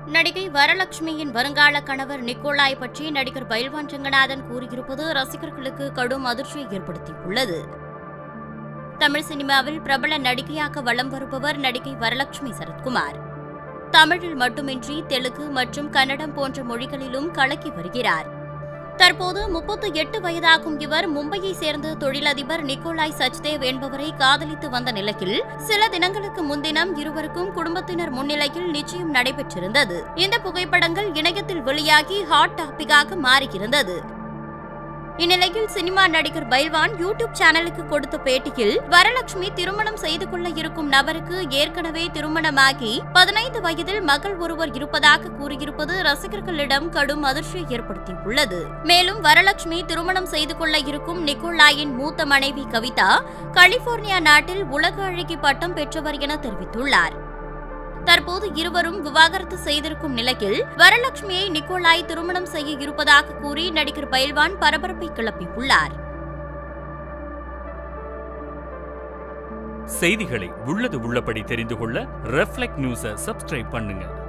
நடிகை வரலட்சுமியின் வருங்கால கணவர் நிக்கோலாய் பற்றி நடிகர் பைல்வான் ரங்கநாதன் கூறியிருப்பது ரசிகர்களுக்கு கடும் அதிர்ச்சியை ஏற்படுத்தியுள்ளது தமிழ் சினிமாவில் பிரபல நடிகையாக வலம் வருபவர் நடிகை வரலட்சுமி சரத்குமார் தமிழில் மட்டுமின்றி தெலுங்கு மற்றும் கன்னடம் போன்ற மொழிகளிலும் கலக்கி வருகிறார் தற்போது முப்பத்து எட்டு வயதாகும் இவர் மும்பையை சேர்ந்த தொழிலதிபர் நிக்கோலாய் சச்தேவ் என்பவரை காதலித்து வந்த நிலையில் சில தினங்களுக்கு முன்தினம் இருவருக்கும் குடும்பத்தினர் முன்னிலையில் நிச்சயம் நடைபெற்றிருந்தது இந்த புகைப்படங்கள் இணையத்தில் வெளியாகி ஹாட் டாபிக்காக மாறியிருந்தது இந்நிலையில் சினிமா நடிகர் பைல்வான் யூடியூப் சேனலுக்கு கொடுத்த பேட்டியில் வரலட்சுமி திருமணம் செய்து கொள்ள இருக்கும் நபருக்கு ஏற்கனவே திருமணமாகி பதினைந்து வயதில் மகள் ஒருவர் இருப்பதாக கூறியிருப்பது ரசிகர்களிடம் கடும் அதிர்ச்சியை ஏற்படுத்தியுள்ளது மேலும் வரலட்சுமி திருமணம் செய்து கொள்ள இருக்கும் நிக்கோலாயின் மூத்த மனைவி கவிதா கலிபோர்னியா நாட்டில் உலக அழகி பட்டம் பெற்றவர் என தெரிவித்துள்ளார் தற்போது இருவரும் விவாகரத்து செய்திருக்கும் நிலையில் வரலட்சுமியை நிக்கோலாய் திருமணம் செய்ய இருப்பதாக கூறி நடிகர் பயில்வான் பரபரப்பை கிளப்பியுள்ளார் செய்திகளை உள்ளது உள்ளபடி தெரிந்து கொள்ள ரெஃப்ளெக்ட் நியூஸை சப்ஸ்கிரைப் பண்ணுங்க